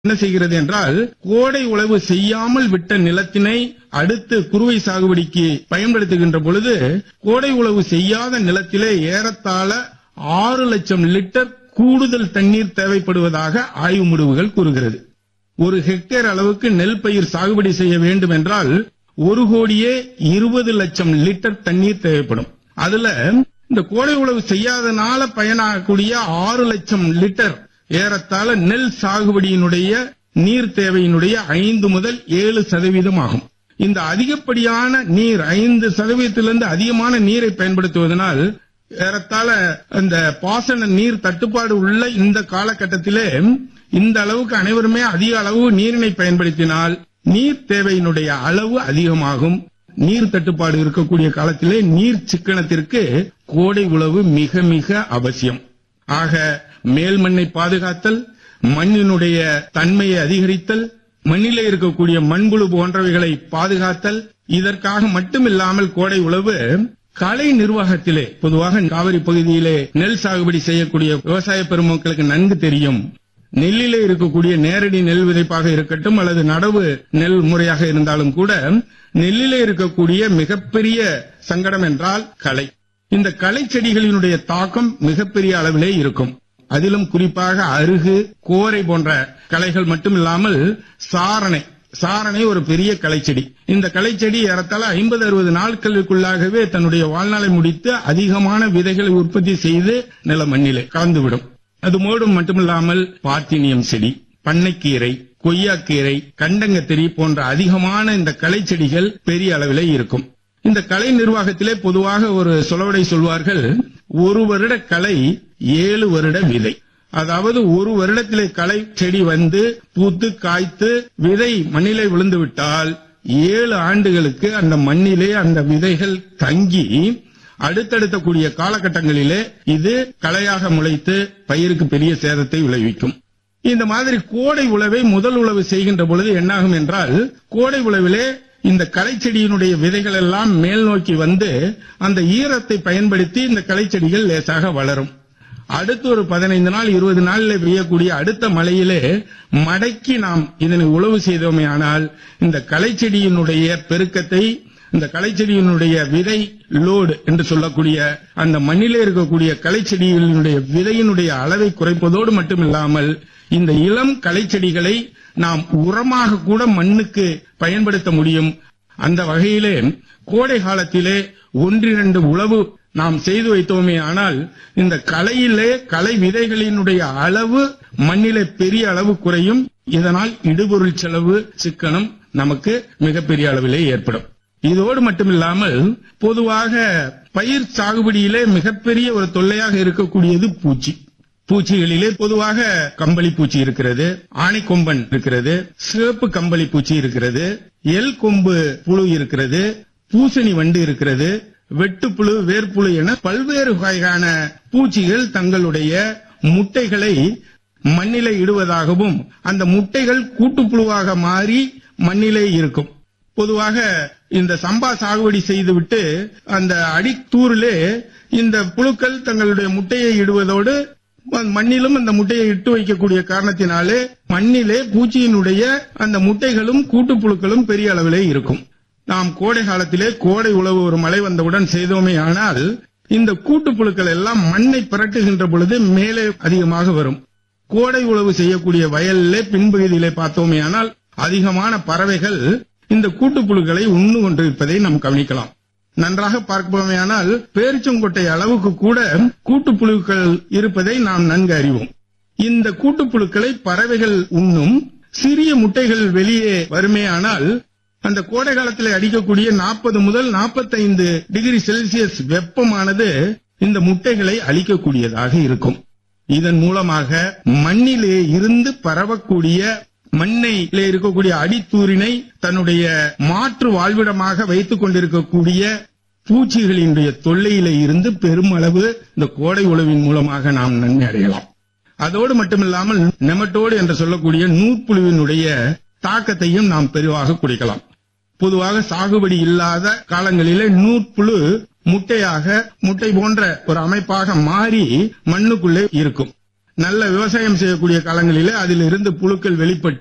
என்ன செய்கிறது என்றால் கோடை உழவு செய்யாமல் விட்ட நிலத்தினை அடுத்து குறுவை சாகுபடிக்கு பயன்படுத்துகின்ற பொழுது கோடை உழவு செய்யாத நிலத்திலே ஏறத்தாழ ஆறு லட்சம் லிட்டர் கூடுதல் தண்ணீர் தேவைப்படுவதாக ஆய்வு முடிவுகள் கூறுகிறது ஒரு ஹெக்டேர் அளவுக்கு நெல் பயிர் சாகுபடி செய்ய வேண்டும் என்றால் ஒரு கோடியே இருபது லட்சம் லிட்டர் தண்ணீர் தேவைப்படும் அதுல இந்த கோடை உழவு செய்யாதனால பயனாகக்கூடிய ஆறு லட்சம் லிட்டர் ஏறத்தாழ நெல் சாகுபடியினுடைய நீர் தேவையினுடைய ஐந்து முதல் ஏழு சதவீதம் ஆகும் இந்த அதிகப்படியான நீர் ஐந்து சதவீதத்திலிருந்து அதிகமான நீரை பயன்படுத்துவதனால் ஏறத்தாழ இந்த பாசன நீர் தட்டுப்பாடு உள்ள இந்த காலகட்டத்திலே இந்த அளவுக்கு அனைவருமே அதிக அளவு நீரினை பயன்படுத்தினால் நீர் தேவையினுடைய அளவு அதிகமாகும் நீர் தட்டுப்பாடு இருக்கக்கூடிய காலத்திலே நீர் சிக்கனத்திற்கு கோடை உழவு மிக மிக அவசியம் ஆக மேல் மண்ணை பாதுகாத்தல் மண்ணினுடைய தன்மையை அதிகரித்தல் மண்ணிலே இருக்கக்கூடிய மண்புழு போன்றவைகளை பாதுகாத்தல் இதற்காக மட்டுமில்லாமல் கோடை உழவு கலை நிர்வாகத்திலே பொதுவாக காவிரி பகுதியிலே நெல் சாகுபடி செய்யக்கூடிய விவசாய பெருமக்களுக்கு நன்கு தெரியும் நெல்லிலே இருக்கக்கூடிய நேரடி நெல் விதைப்பாக இருக்கட்டும் அல்லது நடவு நெல் முறையாக இருந்தாலும் கூட நெல்லிலே இருக்கக்கூடிய மிகப்பெரிய சங்கடம் என்றால் களை இந்த களை செடிகளினுடைய தாக்கம் மிகப்பெரிய அளவிலே இருக்கும் அதிலும் குறிப்பாக அருகு கோரை போன்ற களைகள் மட்டுமில்லாமல் சாரணை சாரணை ஒரு பெரிய களைச்செடி இந்த களைச்செடி ஏறத்தாழ ஐம்பது அறுபது நாட்களுக்குள்ளாகவே தன்னுடைய வாழ்நாளை முடித்து அதிகமான விதைகளை உற்பத்தி செய்து நில மண்ணிலே கலந்துவிடும் அது மோடும் மட்டுமில்லாமல் பாத்தினியம் செடி பண்ணைக்கீரை கொய்யாக்கீரை கண்டங்கத்திரி போன்ற அதிகமான இந்த களை செடிகள் பெரிய அளவிலே இருக்கும் இந்த கலை நிர்வாகத்திலே பொதுவாக ஒரு சொலவடை சொல்வார்கள் ஒரு வருட கலை ஏழு வருட விதை அதாவது ஒரு வருடத்திலே களை செடி வந்து பூத்து காய்த்து விதை மண்ணிலே விழுந்து விட்டால் ஏழு ஆண்டுகளுக்கு அந்த மண்ணிலே அந்த விதைகள் தங்கி அடுத்தடுத்த கூடிய காலகட்டங்களிலே இது களையாக முளைத்து பயிருக்கு பெரிய சேதத்தை விளைவிக்கும் இந்த மாதிரி கோடை உழவை முதல் உழவு செய்கின்ற பொழுது என்னாகும் என்றால் கோடை உழவிலே இந்த களைச்செடியினுடைய விதைகள் எல்லாம் மேல் நோக்கி வந்து அந்த ஈரத்தை பயன்படுத்தி இந்த களைச்செடிகள் லேசாக வளரும் அடுத்து ஒரு பதினைந்து நாள் இருபது நாள்ல பெய்யக்கூடிய அடுத்த மழையிலே மடக்கி நாம் இதனை உழவு செய்தோமே ஆனால் இந்த களைச்செடியினுடைய பெருக்கத்தை இந்த களைச்செடியினுடைய விதை லோடு என்று சொல்லக்கூடிய அந்த மண்ணிலே இருக்கக்கூடிய களைச்செடிகளினுடைய விதையினுடைய அளவை குறைப்பதோடு மட்டுமில்லாமல் இந்த இளம் களைச்செடிகளை நாம் உரமாக கூட மண்ணுக்கு பயன்படுத்த முடியும் அந்த வகையிலே கோடை காலத்திலே ஒன்றிரண்டு உழவு நாம் செய்து வைத்தோமே ஆனால் இந்த களையிலே களை விதைகளினுடைய அளவு மண்ணிலே பெரிய அளவு குறையும் இதனால் இடுபொருள் செலவு சிக்கனம் நமக்கு மிகப்பெரிய அளவிலே ஏற்படும் இதோடு மட்டுமில்லாமல் பொதுவாக பயிர் சாகுபடியிலே மிகப்பெரிய ஒரு தொல்லையாக இருக்கக்கூடியது பூச்சி பூச்சிகளிலே பொதுவாக கம்பளி பூச்சி இருக்கிறது ஆணைக்கொம்பன் இருக்கிறது சிவப்பு கம்பளி பூச்சி இருக்கிறது எல் கொம்பு புழு இருக்கிறது பூசணி வண்டு இருக்கிறது வெட்டுப்புழு வேர்ப்புழு என பல்வேறு வகையான பூச்சிகள் தங்களுடைய முட்டைகளை மண்ணிலே இடுவதாகவும் அந்த முட்டைகள் கூட்டுப்புழுவாக மாறி மண்ணிலே இருக்கும் பொதுவாக இந்த சம்பா சாகுபடி செய்துவிட்டு அந்த அடித்தூரிலே இந்த புழுக்கள் தங்களுடைய முட்டையை இடுவதோடு மண்ணிலும் அந்த முட்டையை இட்டு வைக்கக்கூடிய காரணத்தினாலே மண்ணிலே பூச்சியினுடைய அந்த முட்டைகளும் கூட்டுப்புழுக்களும் பெரிய அளவிலே இருக்கும் நாம் கோடை காலத்திலே கோடை உழவு ஒரு மழை வந்தவுடன் செய்தோமே ஆனால் இந்த கூட்டுப்புழுக்கள் எல்லாம் மண்ணை புரட்டுகின்ற பொழுது மேலே அதிகமாக வரும் கோடை உழவு செய்யக்கூடிய வயலிலே பின்பகுதியிலே பார்த்தோமே ஆனால் அதிகமான பறவைகள் இந்த கூட்டுப்புழுக்களை உண்ணு கொண்டிருப்பதை நாம் கவனிக்கலாம் நன்றாக பார்ப்போமேயானால் பேரிச்சங்கொட்டை அளவுக்கு கூட கூட்டுப்புழுக்கள் இருப்பதை நாம் நன்கு அறிவோம் இந்த கூட்டுப்புழுக்களை பறவைகள் உண்ணும் சிறிய முட்டைகள் வெளியே வருமேயானால் அந்த கோடை காலத்தில் அடிக்கக்கூடிய நாற்பது முதல் நாற்பத்தைந்து டிகிரி செல்சியஸ் வெப்பமானது இந்த முட்டைகளை அழிக்கக்கூடியதாக இருக்கும் இதன் மூலமாக மண்ணிலே இருந்து பரவக்கூடிய மண்ணிலே இருக்கக்கூடிய அடித்தூரினை தன்னுடைய மாற்று வாழ்விடமாக வைத்துக் கொண்டிருக்கக்கூடிய பூச்சிகளினுடைய தொல்லையில இருந்து பெருமளவு இந்த கோடை உழவின் மூலமாக நாம் நன்மை அடையலாம் அதோடு மட்டுமில்லாமல் நெமட்டோடு என்று சொல்லக்கூடிய நூற்புழுவினுடைய தாக்கத்தையும் நாம் பெரிவாக குடிக்கலாம் பொதுவாக சாகுபடி இல்லாத காலங்களிலே நூற்புழு முட்டையாக முட்டை போன்ற ஒரு அமைப்பாக மாறி மண்ணுக்குள்ளே இருக்கும் நல்ல விவசாயம் செய்யக்கூடிய காலங்களிலே அதில் இருந்து புழுக்கள் வெளிப்பட்டு